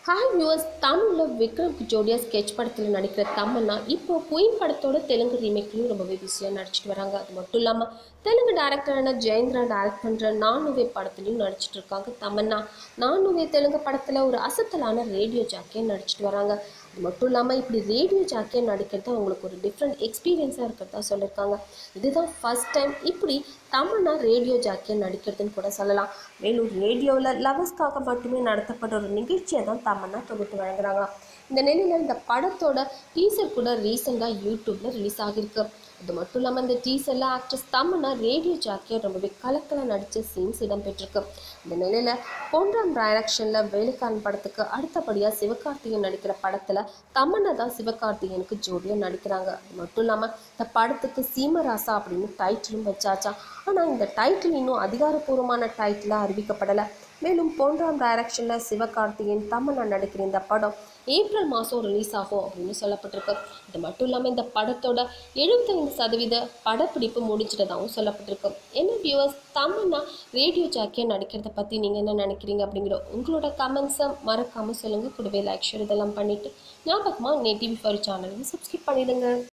hi viewers தமிழில் விக்ரம்க்கு ஜோடியாக sketch படத்தில் நடிக்கிற தமன்னா இப்போ குயின் படத்தோட தெலுங்கு ரீமேக்லையும் ரொம்பவே பிஸியாக நடிச்சிட்டு வராங்க அது மட்டும் இல்லாமல் தெலுங்கு டேரக்டரான ஜெயந்திரா டைரக்ட் பண்ணுற நானுவே படத்துலையும் நடிச்சிட்டு இருக்காங்க தமன்னா நானுவே தெலுங்கு படத்தில் ஒரு அசத்தலான ரேடியோ ஜாக்கியாக நடிச்சிட்டு வராங்க அது மட்டும் இல்லாமல் இப்படி ரேடியோ ஜாக்கியாக நடிக்கிறது அவங்களுக்கு ஒரு டிஃப்ரெண்ட் எக்ஸ்பீரியன்ஸாக இருக்கிறதா சொல்லியிருக்காங்க இதுதான் ஃபர்ஸ்ட் டைம் இப்படி தமன்னா ரேடியோ ஜாக்கியாக நடிக்கிறதுன்னு கூட சொல்லலாம் மேலும் ரேடியோவில் லவர்ஸ்க்காக மட்டுமே நடத்தப்பட்ட ஒரு நிகழ்ச்சியை தான் தமன்னா தொகுத்து வழங்குறாங்களாம் இந்த நிலையில் இந்த படத்தோட டீசர் கூட ரீசெண்டாக யூடியூப்பில் ரிலீஸ் ஆகியிருக்கு அது மட்டும் இல்லாமல் இந்த டீசரில் ஆக்ட்ரஸ் தமன்னா ரேடியோ ஜாக்கியாக ரொம்பவே கலக்கலாக நடித்த சீன்ஸ் இடம்பெற்றிருக்கு இந்த நிலையில் பொன்ராம் டைரக்ஷனில் வேலைக்காரன் படத்துக்கு அடுத்தபடியாக சிவகார்த்திகேயன் நடிக்கிற படத்தில் தமன்னா தான் சிவகார்த்திகேயனுக்கு ஜோடியாக நடிக்கிறாங்க அது மட்டும் இல்லாமல் இந்த படத்துக்கு சீமராசா அப்படின்னு டைட்டிலும் வச்சாச்சா ஆனால் இந்த டைட்டில் இன்னும் அதிகாரப்பூர்வமான டைட்டிலாக அறிவிக்கப்படலை மேலும் பொன்ராம் டைரக்ஷனில் சிவகார்த்திகேயன் தமன்னா நடிக்கிற இந்த படம் ஏப்ரல் மாதம் ரிலீஸ் ஆகும் அப்படின்னு சொல்லப்பட்டிருக்கு இது மட்டும் இல்லாமல் இந்த படத்தோட எழுபத்தைந்து சதவீத படப்பிடிப்பு முடிஞ்சிட்டதாகவும் சொல்லப்பட்டிருக்கு என்ன வியூவர்ஸ் தமன்னா ரேடியோ ஜாக்கியாக நடிக்கிறத பற்றி நீங்கள் என்ன நினைக்கிறீங்க அப்படிங்கிற உங்களோட கமெண்ட்ஸை மறக்காமல் சொல்லுங்கள் கூடவே லைக் ஷேர் இதெல்லாம் பண்ணிவிட்டு ஞாபகமாக நெட்டிவி ஃபார் சேனலுக்கு சப்ஸ்கிரைப் பண்ணிடுங்க